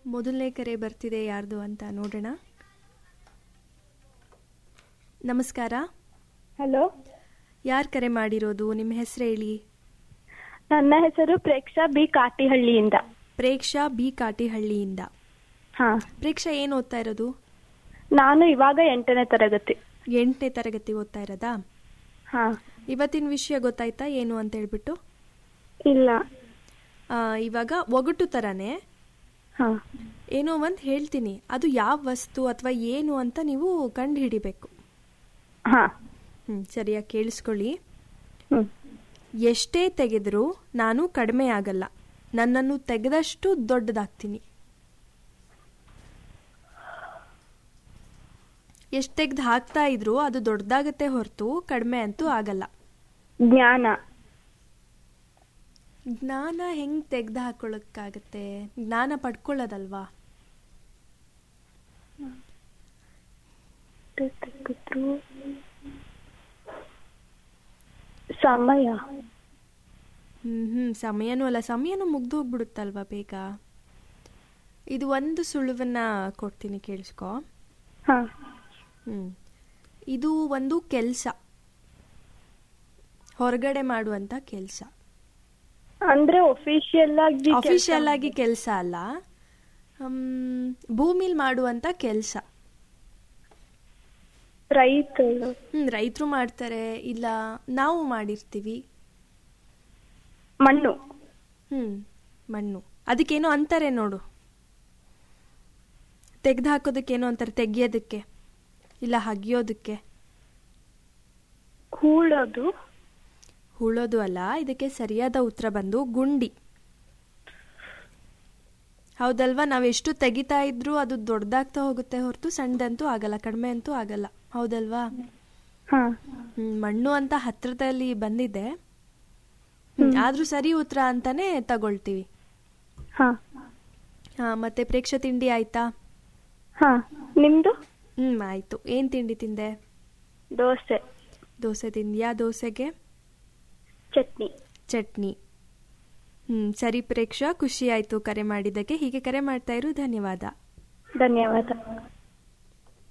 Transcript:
ಮೊದಲನೇ ಕರೆ ಬರ್ತಿದೆ ಯಾರ್ದು ಅಂತ ನೋಡೋಣ ನಮಸ್ಕಾರ ಹಲೋ ಯಾರು ಕರೆ ಮಾಡಿರೋದು ನಿಮ್ಮ ಹೆಸರು ಹೇಳಿ ನನ್ನ ಹೆಸರು ಪ್ರೇಕ್ಷಾ ಬಿ ಕಾಟಿಹಳ್ಳಿಯಿಂದ ಪ್ರೇಕ್ಷಾ ಬಿ ಕಾಟಿಹಳ್ಳಿಯಿಂದ ಹಾ ಪ್ರೇಕ್ಷಾ ಏನು ಓದ್ತಾ ಇರೋದು ನಾನು ಇವಾಗ ಎಂಟನೇ ತರಗತಿ ಎಂಟನೇ ತರಗತಿ ಓದ್ತಾ ಇರೋದಾ ಹಾ ಇವತ್ತಿನ ವಿಷಯ ಗೊತ್ತಾಯ್ತಾ ಏನು ಅಂತ ಹೇಳ್ಬಿಟ್ಟು ಇಲ್ಲ ಆ, ಇವಾಗ ಒಗಟು ಥರನೇ ಹಾ ಏನೋ ಒಂದು ಹೇಳ್ತೀನಿ ಅದು ಯಾವ ವಸ್ತು ಅಥವಾ ಏನು ಅಂತ ನೀವು ಕಂಡು ಹಿಡಿಬೇಕು ಹಾ ಹ್ಞೂ ಸರಿಯಾಗಿ ಕೇಳಿಸ್ಕೊಳ್ಳಿ ಹ್ಮ್ ಎಷ್ಟೇ ತೆಗೆದರೂ ನಾನು ಕಡಿಮೆ ಆಗಲ್ಲ ನನ್ನನ್ನು ತೆಗೆದಷ್ಟು ದೊಡ್ಡದಾಗ್ತೀನಿ ಎಷ್ಟು ತೆಗೆದು ಹಾಕ್ತಾ ಇದ್ರು ಅದು ದೊಡ್ಡದಾಗತ್ತೆ ಹೊರತು ಕಡಿಮೆ ಅಂತೂ ಆಗಲ್ಲ ಜ್ಞಾನ ಜ್ಞಾನ ಹೆಂಗ್ ತೆಗ್ದು ಹಾಕೊಳ್ಳೋಕ್ಕಾಗತ್ತೆ ಜ್ಞಾನ ಪಡ್ಕೊಳ್ಳೋದಲ್ವಾ ತೆಗೆದ್ರು ಸಮಯ ಹ್ಮ್ ಹ್ಮ್ ಸಮಯನೂ ಅಲ್ಲ ಸಮಯನೂ ಮುಗ್ದು ಹೋಗ್ಬಿಡುತ್ತಲ್ವಾ ಬೇಗ ಇದು ಒಂದು ಸುಳುವನ್ನ ಕೊಡ್ತೀನಿ ಕೇಳಿಸ್ಕೊ ಹಾ ಹ್ಮ್ ಇದು ಒಂದು ಕೆಲಸ ಹೊರಗಡೆ ಮಾಡುವಂತ ಕೆಲಸ ಅಂದ್ರೆ ಒಫಿಷಿಯಲ್ ಆಗಿ ಅಫಿಷಿಯಲ್ ಆಗಿ ಕೆಲಸ ಅಲ್ಲ ಹ್ಮ್, ಭೂಮಿಲ್ ಮಾಡುವಂತ ಕೆಲಸ ರೈತರು ಹ್ಮ್ ರೈತರು ಮಾಡ್ತಾರೆ ಇಲ್ಲ ನಾವು ಮಾಡಿರ್ತೀವಿ ಮಣ್ಣು ಹ್ಮ್ ಮಣ್ಣು ಅದಕ್ಕೇನೋ ಅಂತಾರೆ ನೋಡು ತೆಗ್ದು ಹಾಕೋದಕ್ಕೇನೋ ಅಂತಾರೆ ತೆಗಿಯೋದಕ್ಕೆ ಇಲ್ಲ ಹಗಿಯೋದಕ್ಕೆ ಹೂಳೋದು ಹುಳೋದು ಅಲ್ಲ ಇದಕ್ಕೆ ಸರಿಯಾದ ಉತ್ತರ ಬಂದು ಗುಂಡಿ ಹೌದಲ್ವಾ ನಾವು ಎಷ್ಟು ತೆಗಿತಾ ಇದ್ರೂ ಅದು ದೊಡ್ಡದಾಗ್ತಾ ಹೋಗುತ್ತೆ ಹೊರತು ಸಣ್ಣದಂತೂ ಆಗಲ್ಲ ಕಡಿಮೆ ಅಂತೂ ಆಗಲ್ಲ ಹೌದಲ್ವಾ ಹಾ ಹ್ಮ್, ಮಣ್ಣು ಅಂತ ಹತ್ರದಲ್ಲಿ ಬಂದಿದೆ ಹ್ಮ್, ಆದ್ರೂ ಸರಿ ಉತ್ತರ ಅಂತಾನೆ ತಗೊಳ್ತೀವಿ ಹಾ ಹಾ ಮತ್ತೆ ಪ್ರೇಕ್ಷ ತಿಂಡಿ ಆಯ್ತಾ ಹಾ ನಿಮ್ದು ಹ್ಮ್ ಆಯ್ತು ಏನ್ ತಿಂಡಿ ತಿಂದೆ ದೋಸೆ ದೋಸೆ ತಿಂದ್ಯಾ ದೋಸೆಗೆ ಚಟ್ನಿ ಚಟ್ನಿ ಹ್ಮ್ ಸರಿ ಪ್ರೇಕ್ಷಾ ಖುಷಿ ಆಯ್ತು ಕರೆ ಮಾಡಿದ್ದಕ್ಕೆ ಹೀಗೆ ಕರೆ ಮಾಡ್ತಾ ಇರು ಧನ್ಯವಾದ ಧನ್ಯವಾದ